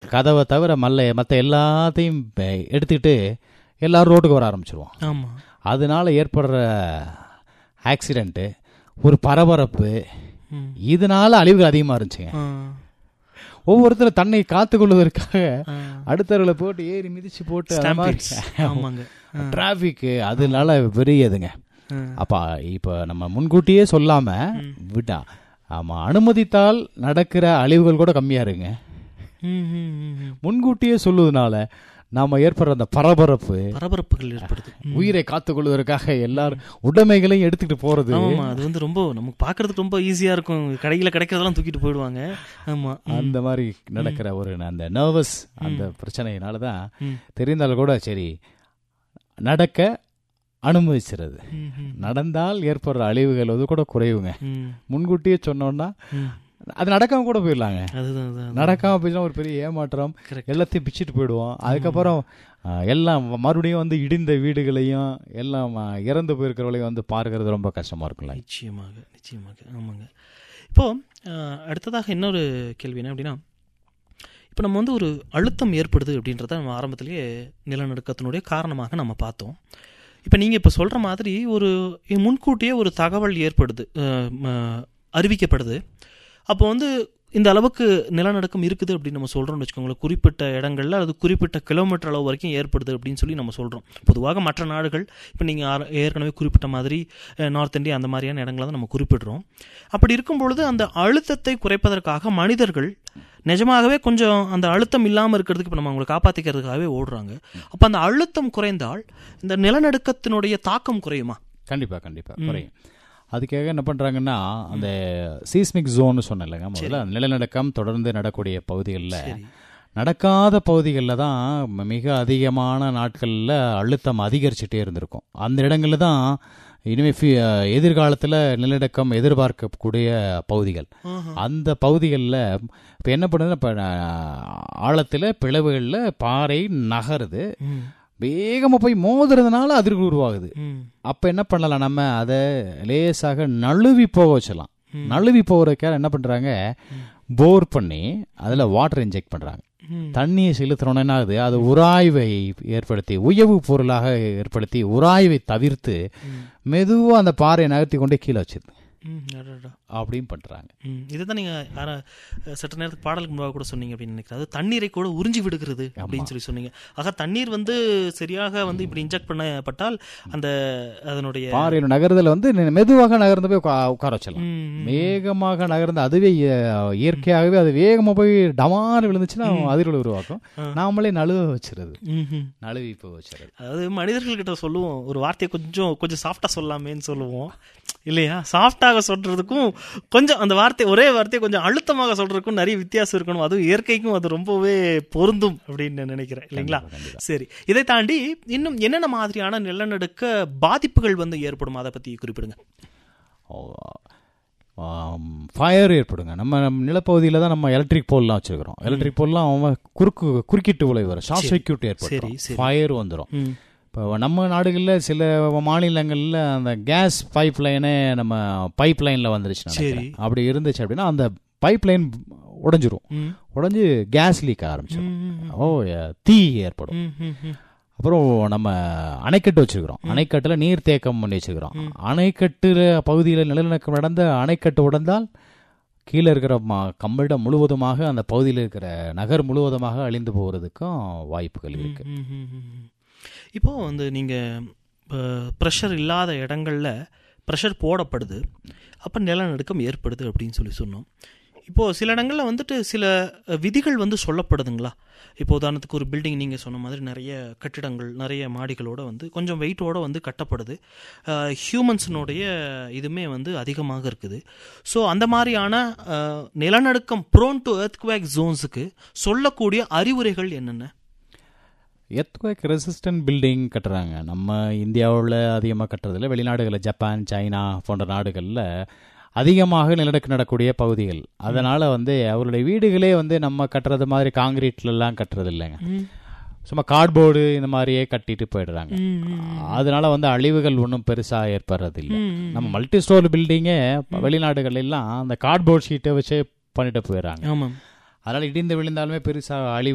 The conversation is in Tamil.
கதவை தவிர மல்ல மற்ற எல்லாத்தையும் ப- எடுத்துக்கிட்டு எல்லாரும் ரோட்டுக்கு வர ஆரம்பிச்சிருவோம் ஆமா அதனால ஏற்படுற ஆக்சிடெண்ட்டு ஒரு பரபரப்பு ம். இதனால அழிவுகள் அதிகமாக இருந்துச்சுங்க ஆ, ஒவ்வொருத்தரும் தன்னை காத்துக்கொள்வதற்காக ஆ. அடுத்தவர்களை போட்டு ஏறி மிதிச்சு போட்டு அந்த மாதிரி Stampedes. ஆமாங்க டிராஃபிக்கு அதனால பெரியதுங்க ஆ. அப்போ இப்போ நம்ம முன்கூட்டியே சொல்லாம விட்டா ஆமா அனுமதித்தால் நடக்கிற அழிவுகள் கூட கம்மியா இருங்க ம், ம், ம், ம். முன்கூட்டியே சொல்லுவதனால நாம ஏற்படுற அந்த பரபரப்பு பரபரப்புகள் ஏற்படுது ம். உயிரை காத்துக்கொள்வதற்காக எல்லாரும் உடைமைகளையும் எடுத்துக்கிட்டு போறது ஆமா அது வந்து ரொம்ப நமக்கு பாக்குறதுக்கு ரொம்ப ஈஸியா இருக்கும் கடையில கிடைக்கிறதெல்லாம் தூக்கிட்டு போயிடுவாங்க ஆமா ம். அந்த மாதிரி நடக்கிற ஒரு அந்த நர்வஸ் அந்த பிரச்சனையினால தான் ம். தெரிந்தாலும் கூட சரி நடக்க அனுமதிச்சிருது ம், ம், நடந்தால் ஏற்படுற அழிவுகள் வந்து கூட குறைவுங்க ம், முன்கூட்டியே சொன்னோம்னா ம். அது நடக்காம கூட போயிடலாங்க அதுதான் அதுதான் நடக்காம போயிடுச்சுன்னா ஒரு பெரிய ஏமாற்றம் Correct. எல்லாத்தையும் பிச்சுட்டு போயிடுவோம் அதுக்கப்புறம் ஆ, எல்லாம் மறுபடியும் வந்து இடிந்த வீடுகளையும் எல்லாம் ஆ, இறந்து போயிருக்கிறவங்களையும் வந்து பார்க்கறது ரொம்ப கஷ்டமா இருக்கும்ல நிச்சயமாக நிச்சயமாக ஆமாங்க இப்போ அஹ், அடுத்ததாக இன்னொரு கேள்வி என்ன அப்படின்னா இப்போ நம்ம வந்து ஒரு அழுத்தம் ஏற்படுது அப்படின்றத நம்ம ஆரம்பத்திலேயே நிலநடுக்கத்தினுடைய காரணமாக நம்ம பார்த்தோம் இப்போ நீங்கள் இப்போ சொல்கிற மாதிரி ஒரு முன்கூட்டியே ஒரு தகவல் ஏற்படுது அஹ், ம- அறிவிக்கப்படுது அப்போ வந்து இந்த அளவுக்கு நிலநடுக்கம் இருக்குது அப்படின்னு நம்ம சொல்கிறோம்னு வச்சுக்கோங்களேன் குறிப்பிட்ட இடங்கள்ல அது குறிப்பிட்ட கிலோமீட்டர் அளவு வரைக்கும் ஏற்படுது அப்படின்னு சொல்லி நம்ம சொல்கிறோம் பொதுவாக மற்ற நாடுகள் இப்போ நீங்கள் ஏற்கனவே குறிப்பிட்ட மாதிரி அஹ், நார்த் இந்தியா அந்த மாதிரியான இடங்களை தான் நம்ம குறிப்பிடுறோம் அப்படி இருக்கும் பொழுது அந்த அழுத்தத்தை குறைப்பதற்காக மனிதர்கள் நிஜமாகவே கொஞ்சம் அந்த அழுத்தம் இல்லாமல் இருக்கிறதுக்கு இப்போ நம்ம அவங்களை காப்பாற்றிக்கிறதுக்காகவே ஓடுறாங்க அப்போ அந்த அழுத்தம் குறைந்தால் இந்த நிலநடுக்கத்தினுடைய தாக்கம் குறையுமா கண்டிப்பா கண்டிப்பா குறையும் அதுக்காக என்ன பண்றாங்கன்னா அந்த சீஸ்மிக் ஜோன் சொன்னேன்லங்க முதல்ல நிலநடுக்கம் தொடர்ந்து நடக்கூடிய பகுதிகளில் சரி நடக்காத பகுதிகளில் தான் மிக அதிகமான நாட்களில் அழுத்தம் அதிகரிச்சுட்டே இருந்திருக்கும் அந்த இடங்களில் தான் இனிமே ஃபி- எதிர்காலத்தில் நிலநடுக்கம் எதிர்பார்க்கக்கூடிய பகுதிகள் ஆஹா. அந்த பகுதிகளில் இப்போ என்ன பண்ணுதுன்னா இப்போ ஆழத்தில் பிளவுகளில் பாறை நகருது ம் வேகமாக போய் மோதுறதுனால அதிர்வு உருவாகுது ம் அப்போ என்ன பண்ணலாம் நம்ம அதை லேசாக நழுவி போக வச்சலாம் நழுவி போகிறதுக்காக என்ன பண்ணுறாங்க போர் பண்ணி அதில் வாட்டர் இன்ஜெக்ட் பண்ணுறாங்க ம் தண்ணியை செலுத்துறோன்னா என்ன ஆகுது அது உராய்வை ஏற்படுத்தி உயவு பொருளாக ஏற்படுத்தி உராய்வை தவிர்த்து மெதுவாக அந்த பாறையை நகர்த்தி கொண்டே கீழே வச்சிருது ம் அடடா. அப்படின்னு பண்ணுறாங்க ம் இதை தான் நீங்கள் சற்று நேரத்துக்கு பாடலுக்கு முன்பாக கூட சொன்னீங்க அப்படின்னு நினைக்கிறேன் அது தண்ணீரை கூட உறிஞ்சி விடுகிறது அப்படின்னு சொல்லி சொன்னீங்க ஆக தண்ணீர் வந்து சரியாக வந்து இப்படி இன்ஜெக்ட் பண்ணப்பட்டால் அந்த அதனுடைய பாறையில் நகர்தல வந்து நி- மெதுவாக நகர்ந்து போய் உக்கா- உட்கார வச்சிடலாம் ம், ம். வேகமாக நகர்ந்து அதுவே இய- இயற்கையாகவே அது வேகமாக போய் டமார் விழுந்துச்சுன்னா அதிர்வுகளை உருவாக்கும் நாமளே நழுவ வச்சிருது ம்ஹும். நழுவி போய் வச்சிருது அதாவது மனிதர்கள்கிட்ட சொல்லுவோம் ஒரு வார்த்தையை கொஞ்சம் கொஞ்சம் சாஃப்டா சொல்லலாமேன்னு சொல்லுவோம் இல்லையா சாஃப்டாக சொல்றதுக்கும் கொஞ்சம் அந்த வார்த்தை ஒரே வார்த்தையை கொஞ்சம் அழுத்தமாக சொல்றதுக்கும் நிறைய வித்தியாசம் இருக்கணும் அதுவும் இயற்கைக்கும் அது ரொம்பவே பொருந்தும் அப்படின்னு நான் நினைக்கிறேன் இல்லைங்களா சரி இதை தாண்டி இன்னும் என்னென்ன மாதிரியான நிலநடுக்க பாதிப்புகள் வந்து ஏற்படும் அதை பத்தி குறிப்பிடுங்க ஃபயர் ஏற்படுங்க நம்ம நம்ம நிலப்பகுதியில் தான் நம்ம எலக்ட்ரிக் போல்லாம் வச்சிருக்கிறோம் எலக்ட்ரிக் போல்லாம் அவன் குறுக்கு குறுக்கிட்டு உலை வரும் ஷார்ட் சர்க்கியூட் ஏற்படும் சரி. ஃபயர் வந்துடும் ம். இப்போ நம்ம நாடுகளில் சில மாநிலங்களில் அந்த கேஸ் பைப் லைனே நம்ம பைப் லைனில் வந்துருச்சு நினைக்கிறேன். அப்படி இருந்துச்சு அப்படின்னா அந்த பைப் லைன் உடஞ்சிரும் ம். உடஞ்சி கேஸ் லீக் ஆரம்பிச்சிடும் ம், ஓ எ- தீ ஏற்படும் ம், ம், ம். அப்புறம் நம்ம அணைக்கட்டு வச்சிருக்கிறோம் அணைக்கட்டுல நீர் தேக்கம் பண்ணி வச்சிருக்கிறோம் அணைக்கட்டுல பகுதியில் நிலநடுக்கம் நடந்த அணைக்கட்டு உடைந்தால் கீழே இருக்கிற ம- கம்பளிடம் முழுவதுமாக அந்த பகுதியில் இருக்கிற நகர் முழுவதுமாக அழிந்து போகிறதுக்கும் வாய்ப்புகள் இருக்கு ம், ம், ம், ம். இப்போ வந்து நீங்க ப்ரெஷர் இல்லாத இடங்கள்ல ப்ரெஷர் போடப்படுது அப்போ நிலநடுக்கம் ஏற்படுது அப்படின்னு சொல்லி சொன்னோம் இப்போ சில இடங்கள்ல வந்துட்டு சில அஹ், விதிகள் வந்து சொல்லப்படுதுங்களா இப்போ உதாரணத்துக்கு ஒரு பில்டிங் நீங்கள் சொன்ன மாதிரி நிறைய கட்டிடங்கள் நிறைய மாடிகளோட வந்து கொஞ்சம் வெயிட்டோட வந்து கட்டப்படுது ஹியூமன்ஸினுடைய இதுமே வந்து அதிகமாக இருக்குது ஸோ அந்த மாதிரியான அஹ், நிலநடுக்கம் ப்ரோன் டு எர்த்குவேக் ஜோன்ஸுக்கு சொல்லக்கூடிய அறிவுரைகள் என்னென்ன எர்த்குவேக் ரெசிஸ்டன்ட் பில்டிங் கட்டுறாங்க நம்ம இந்தியாவில் அதிகமாக கட்டுறதில்ல வெளிநாடுகளில் ஜப்பான் சைனா போன்ற நாடுகளில் அதிகமாக நிலநடுக்கம் நடக்கூடிய பகுதிகள் அதனால வந்து அவருடைய வீடுகளே வந்து நம்ம கட்டுறது மாதிரி காங்கிரீட்லலாம் கட்டுறது இல்லைங்க சும்மா கார்ட்போர்டு இந்த மாதிரியே கட்டிட்டு போயிடுறாங்க அதனால வந்து அழிவுகள் ஒன்றும் பெருசா ஏற்படுறது இல்லை நம்ம மல்டி ஸ்டோர் பில்டிங்கே வெளிநாடுகள் எல்லாம் அந்த கார்ட்போர்ட் ஷீட்டை வச்சே பண்ணிட்டு போயிடுறாங்க ஆமாம் அதனால இடிந்து விழுந்தாலுமே பெருசா அழிவு